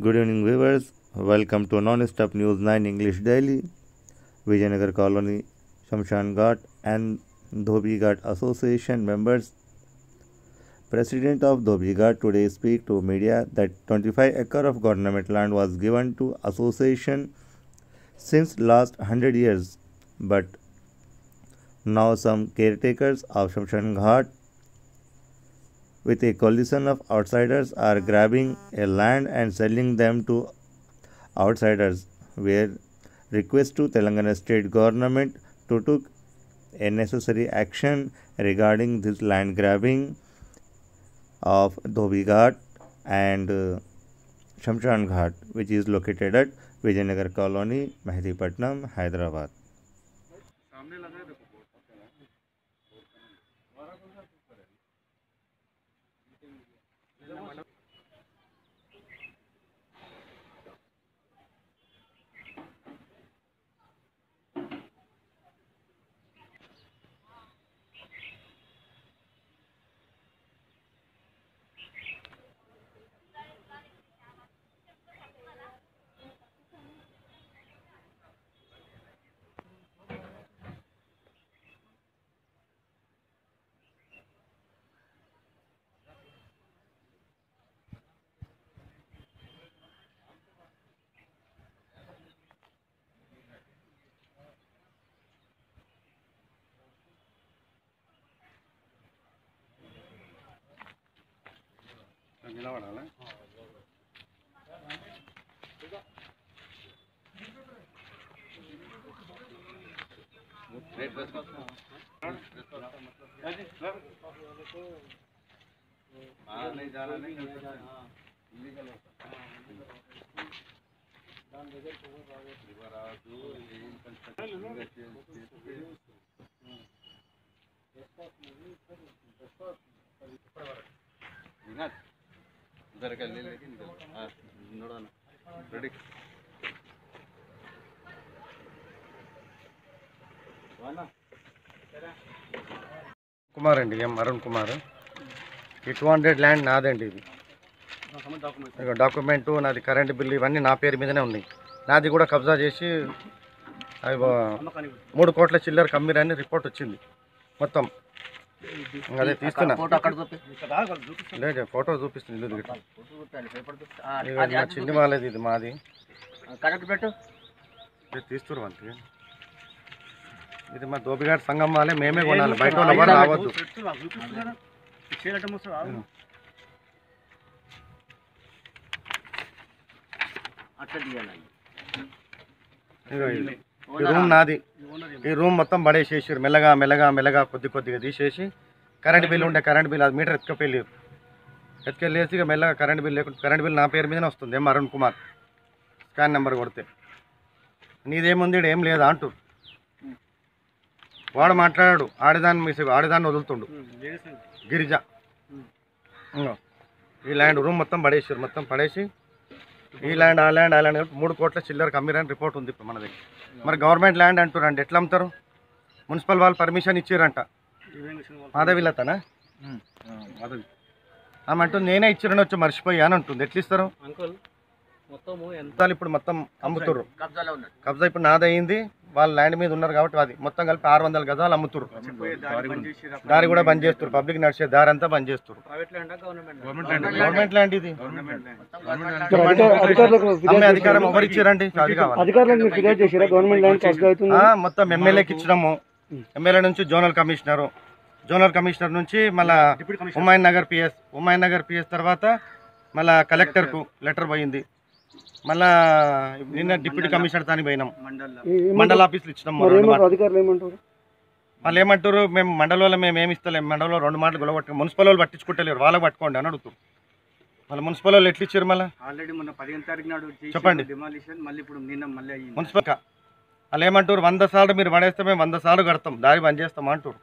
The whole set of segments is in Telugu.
Good evening, viewers. Welcome to Non-Stop News 9 English Daily. Vijayanagar Colony, Shamshan Ghat, and Dhobi Ghat Association members. President of Dhobi Ghat today speak to media that 25 acre of government land was given to association since last 100 years, but now some caretakers of Shamshan Ghat with a coalition of outsiders are grabbing a land and selling them to outsiders where request to Telangana state government to took a necessary action regarding this land grabbing of Dhobi Ghat and uh, Shamshan Ghat which is located at Vijayanagar Colony, Mehdipatnam, Hyderabad. నిలబడాలా नहीं जाना नहीं इलीगल होता उधर का ले लेकिन हाँ नोड़ा ना रेडी కుమార్ అండి ఎం అరుణ్ కుమార్ ఈ టూ హండ్రెడ్ ల్యాండ్ నాదండి ఇది ఇక డాక్యుమెంట్ నాది కరెంట్ బిల్ ఇవన్నీ నా పేరు మీదనే ఉన్నాయి నాది కూడా కబ్జా చేసి అవి బా- మూడు కోట్ల చిల్లర కమ్మిరని రిపోర్ట్ వచ్చింది మొత్తం ఇంక అదే తీస్తున్నా లేదు ఫోటో చూపిస్తుంది ఇల్లు దిగటం ఇక ఇది మా చిన్ని వాళ్ళది ఇది మాది కరెక్ట్ పెట్టు ఇది తీస్తున్నారు అంతే ఇది మా దోబిఘాట్ సంఘం వాళ్ళే మేమే కొనాలి బయట వాళ్ళు ఎవరు రావద్దు అట్లా తీయాలండి ఇగో ఇది. ఈ రూమ్ నాది ఈ రూమ్ మొత్తం పడేసేసారు మెల్లగా మెల్లగా మెల్లగా కొద్ది కొద్దిగా తీసేసి కరెంట్ బిల్ ఉండే కరెంట్ బిల్ అది మీటర్ ఎత్తుకెళ్ళారు ఎత్తుకెళ్ళేసి ఇక మెల్లగా కరెంట్ బిల్ లేకుండా కరెంట్ బిల్ నా పేరు మీదనే వస్తుంది ఏం అరుణ్ కుమార్ స్కాన్ నెంబర్ కొడితే నీదేముంది ఈడ ఏం లేదా అంటూ వాడు మాట్లాడాడు ఆడదాన్ని మిస్ ఆడదాన్ని వదులుతుండు గిరిజ ఇంగో. ఈ ల్యాండ్ రూమ్ మొత్తం పడేసారు మొత్తం పడేసి ఈ ల్యాండ్ ఆ ల్యాండ్ ఆ ల్యాండ్ కలిపి మూడు కోట్ల చిల్లర కమ్మిరని రిపోర్ట్ ఉంది ఇప్పుడు మన దగ్గర మరి గవర్నమెంట్ ల్యాండ్ అంటారండి ఎట్లా అమ్ముతారు మున్సిపల్ వాళ్ళు పర్మిషన్ ఇచ్చారంట మాధవిలతనా ఆమె అంటుంది నేనే ఇచ్చిరని వచ్చి మర్చిపోయా అని అంటుంది ఎట్లా ఇస్తారు అంకుల్ మొత్తము ఎంత మొత్తాలు ఇప్పుడు మొత్తం అమ్ముతుర్రు కబ్జాలో ఉన్నది కబ్జా ఇప్పుడు నాదయింది వాళ్ళ ల్యాండ్ మీద ఉన్నారు కాబట్టి అది మొత్తం కలిపి ఆరు వందల గజాలు అమ్ముతుర్రు దారి కూడా బంద్ చేస్తారు పబ్లిక్ నడిచే దారి అంతా బంద్ చేస్తారు private land government government land ఇది అధికారులకు అమ్మే అధికారం ఎవరు ఇచ్చారండి అది కావాలి అధికారులకు మీరు ఫిర్యాదు చేసారా గవర్నమెంట్ ల్యాండ్ కబ్జా అవుతుంది ఆ, మొత్తం ఎమ్మెల్యేకి ఇచ్చినాము ఎమ్మెల్యే నుంచి జోనల్ కమిషనర్ జోనల్ కమిషనర్ నుంచి మళ్ళా హుమాయూన్ నగర్ పిఎస్ హుమాయూన్ నగర్ పిఎస్ తర్వాత మళ్ళా కలెక్టర్కు లెటర్ పోయింది మళ్ళా నిన్న డిప్యూటీ కమిషనర్ తాని పోయినాం మండల ఆఫీసులు ఇచ్చినాం మరి రెండు ఏమంటారు మాటలు అధికారులు ఏమంటారు వాళ్ళు ఏమంటారు మేము మండలంలో మేము ఏమి ఇస్తలేము మండలంలో రెండు మాటలు గొడవ మున్సిపల్ వాళ్ళు పట్టించుకుంటలేరు వాళ్ళకి పట్టుకోండి అని అడుగుతారు మళ్ళీ మున్సిపల్ వాళ్ళు ఎట్లా ఇచ్చారు మళ్ళీ ఆల్రెడీ మొన్న పదిహేను తారీఖు నాడు చేసి చెప్పండి. డిమాలిషన్ మళ్ళీ ఇప్పుడు నిన్న మళ్ళీ అయ్యింది మున్సిపల్ కా- వాళ్ళు ఏమంటారు వంద సార్లు మీరు పడేస్తే మేము వంద సార్లు కడతాం దారి బంద్ చేస్తాం అంటారు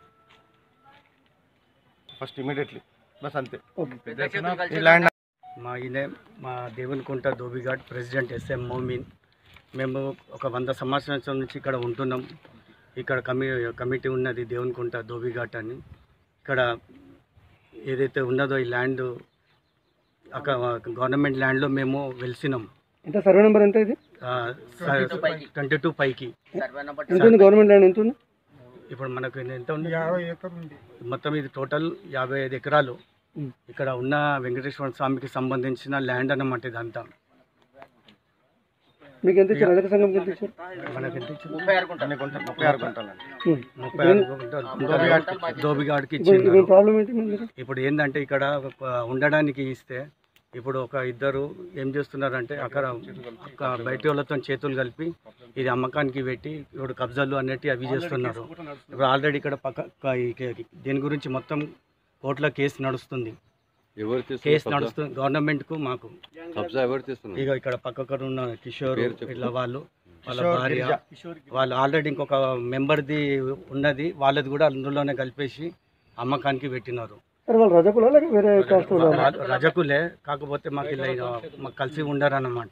ఫస్ట్ ఇమీడియట్లీ బస్ అంతే ఈ ల్యాండ్ మా ఈయన మా దేవునికుంట ధోబిఘాట్ ప్రెసిడెంట్ ఎస్ఎం మోమిన్ మేము ఒక వంద సంవత్సరాల నుంచి ఇక్కడ ఉంటున్నాం ఇక్కడ కమి కమిటీ ఉన్నది దేవునికుంట ధోబిఘాట్ అని ఇక్కడ ఏదైతే ఉన్నదో ఈ ల్యాండ్ అక్కడ గవర్నమెంట్ ల్యాండ్లో మేము వెలిసినాం ఎంత సర్వే నెంబర్ ఎంత ఇది ట్వంటీ టూ పైకి ఎంత ఉంది గవర్నమెంట్ ల్యాండ్ ఎంత ఉంది ఇప్పుడు మనకు ఎంత ఉంది మొత్తం ఇది టోటల్ యాభై ఐదు ఎకరాలు ఉమ్. ఇక్కడ ఉన్న వెంకటేశ్వర స్వామికి సంబంధించిన ల్యాండ్ అన్నమాట ఇదంతా మీకు ఎంత ఇచ్చారు రజక సంఘం ఎంత ఇచ్చారు మనకి ఎంత ఇచ్చింది? అన్ని గుంటలు ముప్పై ఆరు గుంటలండి ఉమ్. ముప్పై ఆరు గుంటలు దోబిగాడికి ఇప్పుడు ఇచ్చింది ఇప్పుడు ప్రాబ్లం ఏంటి మీ దగ్గర? ఇప్పుడు ఏంటంటే ఇక్కడ ఒక ఉండడానికి ఇస్తే ఇప్పుడు ఒక ఇద్దరు ఏం చేస్తున్నారంటే అక్కడ ఒక బయట వాళ్ళతో చేతులు కలిపి ఇది అమ్మకానికి పెట్టి ఇప్పుడు కబ్జాలు అనేటివి అవి చేస్తున్నారు ఇప్పుడు ఆల్రెడీ ఇక్కడ పక్క క- ఈ కే- దీని గురించి మొత్తం కోర్టులో కేసు నడుస్తుంది ఎవరు కేసు తీస్తున్నారు నడుస్తుంది గవర్నమెంట్ కు మాకు కబ్జా ఎవరు తీస్తున్నారు ఇక ఇక్కడ పక్కన ఉన్న కిషోర్ పేరు చెప్పు. ఇట్లా వాళ్ళు వాళ్ళ కిషోర్ భార్య గిరిజ. వాళ్ళు ఆల్రెడీ ఇంకొక మెంబర్ది ఉన్నది వాళ్ళది కూడా అందులోనే కలిపేసి అమ్మకానికి పెట్టినారు సరే వాళ్ళు రజకులా లేక వేరే కాస్ట్ వాళ్ళు వాళ్ళు రజకులే కాకపోతే మాకు ఇలా ఇలా మాకు కలిసి ఉండరు అన్నమాట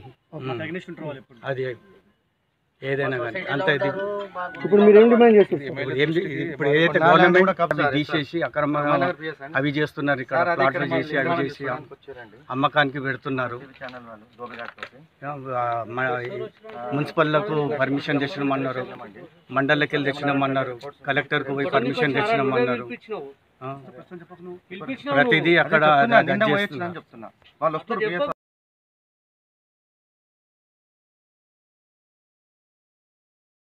అది ఏదైనా కానీ అంత ఇది ఇప్పుడు మీరు ఏం డిమాండ్ చేస్తారు ఇప్పుడు ఏం చే- ఇప్పుడు ఏదైతే నా ల్యాండ్ కూడా గవర్నమెంట్ కబ్జా అవి తీసేసి అక్రమంగా రామానగర్ పిఎస్ అండి. అవి చేస్తున్నారు ఇక్కడ సార్, అది ప్లాట్లు ఇక్కడ చేసి అవి మళ్ళీ చేసి చూడడానికి వచ్చారండి. అమ్మకానికి పెడుతున్నారు టీవీ ఛానల్ వాళ్ళు గోపిఘాట్ తోటి. ఆ, మన మున్సిపల్లకు పర్మిషన్ తెచ్చినామన్నారు మండలకి వెళ్ళి తెచ్చినామన్నారు కలెక్టర్కు పోయి పర్మిషన్ తెచ్చినామన్నారు ఆ. ప్రతిదీ అక్కడ చెప్తున్నా, అది నిన్న చేస్తున్నారు. పోయొచ్చిన అని చెప్తున్నా వాళ్ళు వస్తారు